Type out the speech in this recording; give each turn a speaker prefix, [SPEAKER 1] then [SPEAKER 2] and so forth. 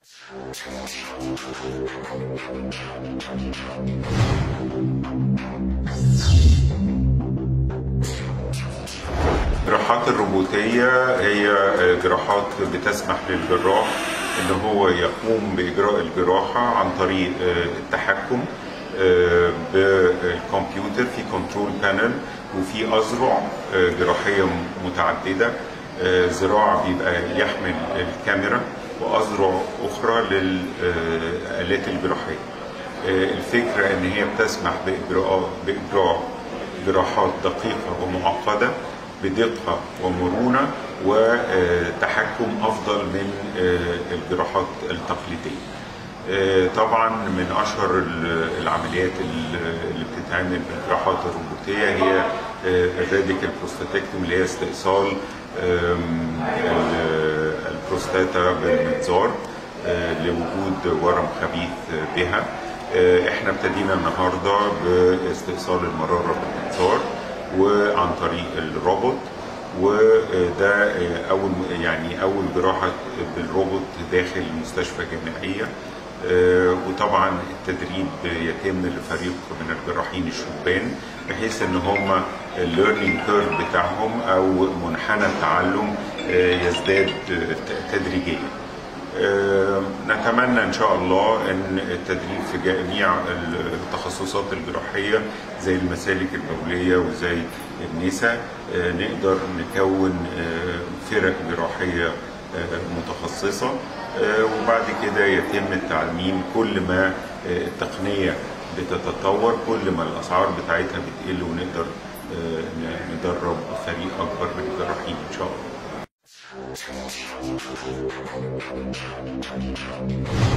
[SPEAKER 1] الجراحات الروبوتية هي جراحات بتسمح للجراح ان هو يقوم باجراء الجراحة عن طريق التحكم بالكمبيوتر في كنترول بانل وفي اذرع جراحية متعددة ذراع بيبقى يحمل الكاميرا واذرع اخرى للالات الجراحية الفكرة ان هي بتسمح باجراء باجراء جراحات دقيقة ومعقدة بدقة ومرونة وتحكم أفضل من الجراحات التقليدية طبعا من أشهر العمليات اللي بتتعمل بالجراحات الروبوتية هي الراديكال بروستاتكتوم اللي هي استئصال البروستاتا بالمنظار لوجود ورم خبيث بها احنا ابتدينا النهارده باستئصال المراره بالمنظار وعن طريق الروبوت وده اول يعني اول جراحه بالروبوت داخل مستشفى جامعيه وطبعا التدريب يتم لفريق من الجراحين الشبان بحيث ان هم الليرنينج كيرف بتاعهم او منحنى التعلم يزداد تدريجيا نتمنى ان شاء الله ان التدريب في جميع التخصصات الجراحيه زي المسالك البوليه وزي النساء نقدر نكون فرق جراحيه متخصصه وبعد كده يتم التعليم كل ما التقنيه بتتطور كل ما الاسعار بتاعتها بتقل ونقدر ندرب فريق اكبر من الجراحين ان شاء الله.